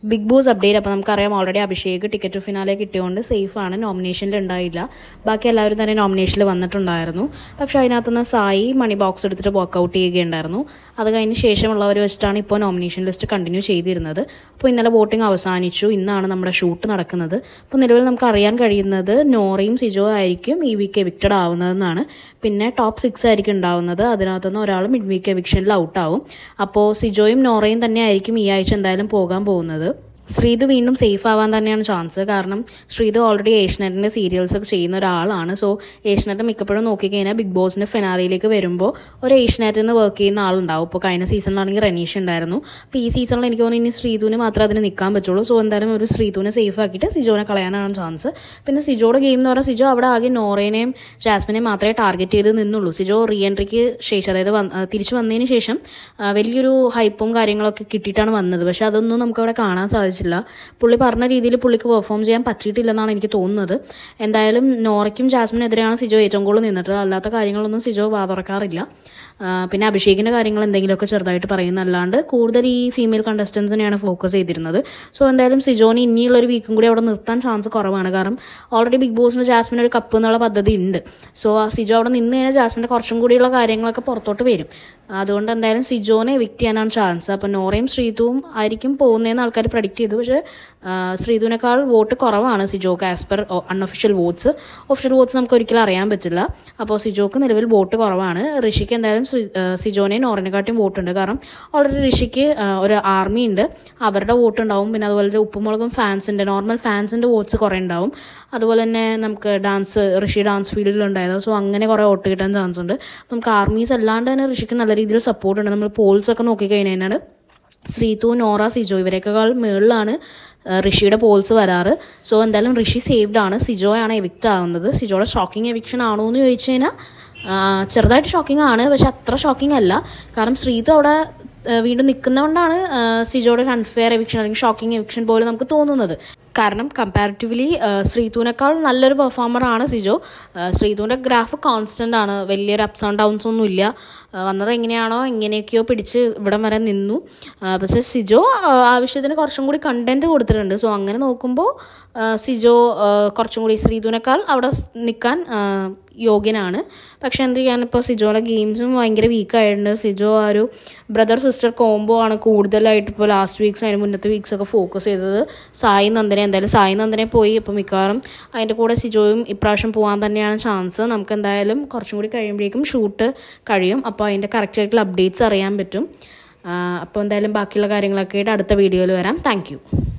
big boss update അപ്പോൾ നമുക്കറിയാം already Abhishek ticket to finale കിട്ടിയതുകൊണ്ട് സേഫ് ആണ് നോമിനേഷനിൽ ഉണ്ടായില്ല ബാക്കി എല്ലാവരും തന്നെ നോമിനേഷനിൽ വന്നിട്ടുണ്ടായിരുന്നു പക്ഷേ അതിനകത്തുനിന്ന് സായി മണി ബോക്സ് എടുത്തിട്ട് വർക്കൗട്ട് ചെയ്യുകയുണ്ടായിരുന്നു അത് കഴിഞ്ഞ് ശേഷമുള്ളവർ വെച്ചിട്ടാണ് ഇപ്പോൾ നോമിനേഷൻ ലിസ്റ്റ് കണ്ടിന്യൂ ചെയ്തിരുന്നത് അപ്പോൾ ഇന്നലെ വോട്ടിംഗ് അവസാനിച്ചു ഇന്നാണ് നമ്മുടെ ഷൂട്ട് നടക്കുന്നത് അപ്പോൾ നിലവിൽ നമുക്ക് അറിയാൻ കഴിയുന്നത് നോറയും സിജോ ആയിരിക്കും ഈ വീക്ക് എവിക്റ്റഡ് ആവുന്നതെന്നാണ് പിന്നെ ടോപ്പ് സിക്സ് ആയിരിക്കും ഉണ്ടാവുന്നത് അതിനകത്തുനിന്ന് ഒരാൾ മിഡ് വീക്ക് എവിക്ഷനിൽ ഔട്ടാവും അപ്പോൾ സിജോയും നോറയും തന്നെ ആയിരിക്കും ഈ ആഴ്ച എന്തായാലും പോകാൻ പോകുന്നത് ശ്രീതു വീണ്ടും സേഫ് ആവാൻ തന്നെയാണ് ചാൻസ് കാരണം ശ്രീതു ഓൾറെഡി ഏഷ്യനെറ്റിൻ്റെ സീരിയൽസ് ഒക്കെ ചെയ്യുന്ന ഒരാളാണ് സോ ഏഷ്യനെറ്റ് മിക്കപ്പോഴും നോക്കിക്കഴിഞ്ഞാൽ ബിഗ് ബോസിൻ്റെ ഫിനാലിയിലേക്ക് വരുമ്പോൾ ഒരു ഏഷ്യനെറ്റിൽ നിന്ന് വർക്ക് ചെയ്യുന്ന ആളുണ്ടാവും ഇപ്പോൾ കഴിഞ്ഞ സീസണിലാണെങ്കിൽ റനീഷ് ഉണ്ടായിരുന്നു അപ്പോൾ ഈ സീസണിൽ എനിക്ക് തോന്നുന്നു ഇനി ശ്രീതുവിന് മാത്രമേ അതിന് നിൽക്കാൻ പറ്റുള്ളൂ സോ എന്തായാലും ഒരു ശ്രീതുവിനെ സേഫ് ആക്കിയിട്ട് സിജോനെ കളയാനാണ് ചാൻസ് പിന്നെ സിജോയുടെ ഗെയിം എന്ന് പറഞ്ഞാൽ സിജോ അവിടെ ആകെ നോറേനെയും ജാസ്മിനെയും മാത്രമേ ടാർഗറ്റ് ചെയ്ത് നിന്നുള്ളൂ സിജോ റീ എൻട്രിക്ക് ശേഷം അതായത് വന്ന്- ആ, തിരിച്ചു വന്നതിന് ശേഷം ആ, വലിയൊരു ഹൈപ്പും കാര്യങ്ങളൊക്കെ കിട്ടിയിട്ടാണ് വന്നത് പക്ഷെ അതൊന്നും നമുക്ക് അവിടെ കാണാൻ സാധിച്ചില്ല പുള്ളി പറഞ്ഞ രീതിയിൽ പുള്ളിക്ക് പെർഫോം ചെയ്യാൻ പറ്റിയിട്ടില്ലെന്നാണ് എനിക്ക് തോന്നുന്നത് എന്തായാലും നോറയ്ക്കും ജാസ്മിനെതിരെയാണ് സിജോ ഏറ്റവും കൂടുതൽ നിന്നിട്ട് അല്ലാത്ത കാര്യങ്ങളൊന്നും സിജോ വാ തുറക്കാറില്ല ആ, പിന്നെ അഭിഷേകിൻ്റെ കാര്യങ്ങൾ എന്തെങ്കിലുമൊക്കെ ചെറുതായിട്ട് പറയുന്നല്ലാണ്ട് കൂടുതൽ ഈ ഫീമെയിൽ കണ്ടസ്റ്റൻസിനെയാണ് ഫോക്കസ് ചെയ്തിരുന്നത് സോ എന്തായാലും സിജോന് ഇനിയുള്ള ഒരു വീക്കും കൂടി അവിടെ നിർത്താൻ ചാൻസ് കുറവാണ് കാരണം ഓൾറെഡി ബിഗ് ബോസിന് ജാസ്മിന് ഒരു കപ്പ് എന്നുള്ള പദ്ധതി ഉണ്ട് സോ ആ സിജോ അവിടെ നിന്ന് കഴിഞ്ഞാൽ ജാസ്മിൻ്റെ കുറച്ചും കൂടിയുള്ള കാര്യങ്ങളൊക്കെ പുറത്തോട്ട് വരും അതുകൊണ്ട് എന്തായാലും സിജോനെ എവിക്റ്റ് ചെയ്യാനാണ് ചാൻസ് അപ്പോൾ നോറയും ശ്രീതുവും ആയിരിക്കും പോകുന്നതെന്ന് ആൾക്കാർ പ്രഡിക്റ്റ് ചെയ്തു പക്ഷേ ആ, ശ്രീതുവിനേക്കാൾ വോട്ട് കുറവാണ് സിജോക്ക് as per unofficial votes official votes നമുക്ക് ഒരിക്കലും അറിയാൻ പറ്റില്ല അപ്പോൾ സിജോക്ക് നിലവിൽ വോട്ട് കുറവാണ് ഋഷിക്ക് എന്തായാലും ശ്രീ- ആ, സിജോനെയും നോറിനെക്കാട്ടിയും വോട്ടുണ്ട് കാരണം ഓൾറെഡി ഋഷിക്ക് ആ, ഒരു ആർമി ഉണ്ട് അവരുടെ വോട്ട് ഉണ്ടാവും പിന്നെ അതുപോലെ തന്നെ ഉപ്പുമുളകും ഫാൻസിൻ്റെ നോർമൽ ഫാൻസിൻ്റെ വോട്ട്സ് കുറേ ഉണ്ടാവും അതുപോലെ തന്നെ നമുക്ക് ഡാൻസ് ഋഷി ഡാൻസ് ഫീൽഡിൽ ഉണ്ടായത് സോ അങ്ങനെ കുറേ വോട്ട് കിട്ടാൻ ചാൻസ് ഉണ്ട് നമുക്ക് ആർമീസ് അല്ലാണ്ട് തന്നെ ഋഷിക്ക് നല്ല രീതിയിൽ സപ്പോർട്ട് ഉണ്ട് നമ്മൾ പോൾസ് ഒക്കെ നോക്കിക്കഴിഞ്ഞാൽ ശ്രീതു നോറ സിജോ ഇവരെക്കാൾ മുകളിലാണ് ആ, ഋഷിയുടെ പോൾസ് വരാറ് സോ എന്തായാലും ഋഷി സേവ്ഡ് ആണ് സിജോയാണ് എവിക്റ്റ് ആവുന്നത് സിജോയുടെ ഷോക്കിംഗ് എവിക്ഷൻ ആണോ എന്ന് ചോദിച്ചു കഴിഞ്ഞാൽ ആ, ചെറുതായിട്ട് ഷോക്കിംഗ് ആണ് പക്ഷെ അത്ര ഷോക്കിംഗ് അല്ല കാരണം ശ്രീതു അവിടെ ആ, വീണ്ടും നിൽക്കുന്നതുകൊണ്ടാണ് ആ, സിജോയുടെ ഒരു അൺഫെയർ എവിക്ഷൻ അല്ലെങ്കിൽ ഷോക്കിംഗ് എവിക്ഷൻ പോലെ നമുക്ക് തോന്നുന്നത് കാരണം കമ്പാരിറ്റീവ്ലി ശ്രീതുവിനേക്കാൾ നല്ലൊരു പെർഫോമറാണ് സിജോ ആ, ശ്രീതുവിൻ്റെ ഗ്രാഫ് കോൺസ്റ്റൻ്റ് ആണ് വലിയൊരു അപ്സ് ആൻഡ് ഡൗൺസ് ഒന്നും ഇല്ല ആ, വന്നത് എങ്ങനെയാണോ എങ്ങനെയൊക്കെയോ പിടിച്ച് ഇവിടം വരെ നിന്നു ആ, പക്ഷേ സിജോ ആ, ആവശ്യത്തിന് കുറച്ചും കൂടി കണ്ടന്റ് കൊടുത്തിട്ടുണ്ട് സോ അങ്ങനെ നോക്കുമ്പോൾ ആ, സിജോ ആ, കുറച്ചും കൂടി ശ്രീതുവിനേക്കാൾ അവിടെ സ് നിൽക്കാൻ ആ, യോഗ്യനാണ് പക്ഷെ എന്ത് ചെയ്യാൻ ഇപ്പോൾ സിജോയുടെ ഗെയിംസും ഭയങ്കര വീക്കായിട്ടുണ്ട് സിജോ ആ ഒരു ബ്രദർ സിസ്റ്റർ കോംബോ ആണ് കൂടുതലായിട്ട് ഇപ്പോൾ ലാസ്റ്റ് വീക്സ് അതിന് മുന്നത്തെ വീക്സ് ഒക്കെ ഫോക്കസ് ചെയ്തത് സായി നന്ദനെ എന്തായാലും സായി നന്ദനെ പോയി ഇപ്പോൾ മിക്കവാറും അതിൻ്റെ കൂടെ സിജോയും ഇപ്രാവശ്യം പോകാൻ തന്നെയാണ് ചാൻസ് നമുക്ക് എന്തായാലും കുറച്ചും കൂടി കഴിയുമ്പോഴേക്കും ഷൂട്ട് കഴിയും അപ്പോൾ അതിൻ്റെ കറക്റ്റ് ആയിട്ടുള്ള അപ്ഡേറ്റ്സ് അറിയാൻ പറ്റും ആ, അപ്പോൾ എന്തായാലും ബാക്കിയുള്ള കാര്യങ്ങളൊക്കെ ആയിട്ട് അടുത്ത വീഡിയോയിൽ വരാം താങ്ക്